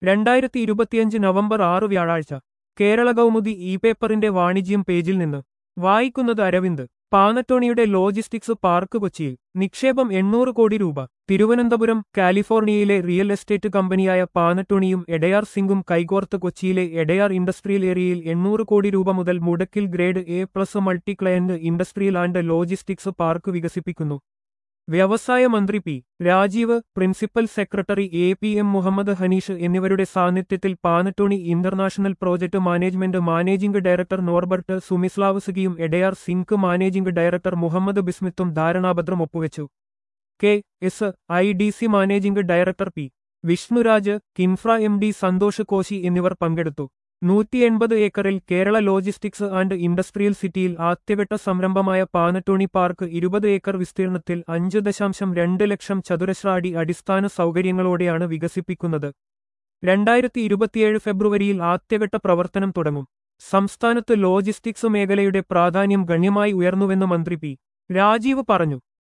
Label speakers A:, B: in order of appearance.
A: രണ്ടായിരത്തി ഇരുപത്തിയഞ്ച് നവംബർ ആറ് വ്യാഴാഴ്ച കേരള കൗമുദി ഇ പേപ്പറിന്റെ വാണിജ്യം പേജിൽ നിന്ന് വായിക്കുന്നത് അരവിന്ദ് പാനറ്റോണിയുടെ ലോജിസ്റ്റിക്സ് പാർക്ക് കൊച്ചിയിൽ നിക്ഷേപം എണ്ണൂറ് കോടി രൂപ തിരുവനന്തപുരം കാലിഫോർണിയയിലെ റിയൽ എസ്റ്റേറ്റ് കമ്പനിയായ പാനറ്റോണിയും എഡയാർ സിംഗും കൈകോർത്ത് കൊച്ചിയിലെ എഡയാർ ഇൻഡസ്ട്രിയൽ ഏരിയയിൽ എണ്ണൂറ് കോടി രൂപ മുതൽ മുടക്കിൽ grade A plus multi client industrial and logistics park വികസിപ്പിക്കുന്നു വ്യവസായ മന്ത്രി P Rajeev principal secretary A P M Muhammad Hanish എന്നിവരുടെ സാന്നിധ്യത്തിൽ Panattoni international project management managing director Norbert സുമിസ്ലാവസുകിയും Edayar zinc managing director Muhammad ബിസ്മിത്തും ധാരണാപത്രം ഒപ്പുവെച്ചു K S I D C managing director P Vishnuraj KINFRA M D Santhosh Koshy എന്നിവർ പങ്കെടുത്തു നൂറ്റി എൺപത് ഏക്കറിൽ കേരള ലോജിസ്റ്റിക്സ് ആൻഡ് ഇൻഡസ്ട്രിയൽ സിറ്റിയിൽ ആദ്യഘട്ട സംരംഭമായ പാനറ്റോണി പാർക്ക് ഇരുപത് ഏക്കർ വിസ്തീർണത്തിൽ അഞ്ച് ദശാംശം രണ്ട് ലക്ഷം ചതുരശ്ര അടി അടിസ്ഥാന സൗകര്യങ്ങളോടെയാണ് വികസിപ്പിക്കുന്നത് രണ്ടായിരത്തി ഇരുപത്തിയേഴ് ഫെബ്രുവരിയിൽ ആദ്യഘട്ട പ്രവർത്തനം തുടങ്ങും സംസ്ഥാനത്ത് ലോജിസ്റ്റിക്സ് മേഖലയുടെ പ്രാധാന്യം ഗണ്യമായി ഉയർന്നുവെന്ന് മന്ത്രി പി രാജീവ് പറഞ്ഞു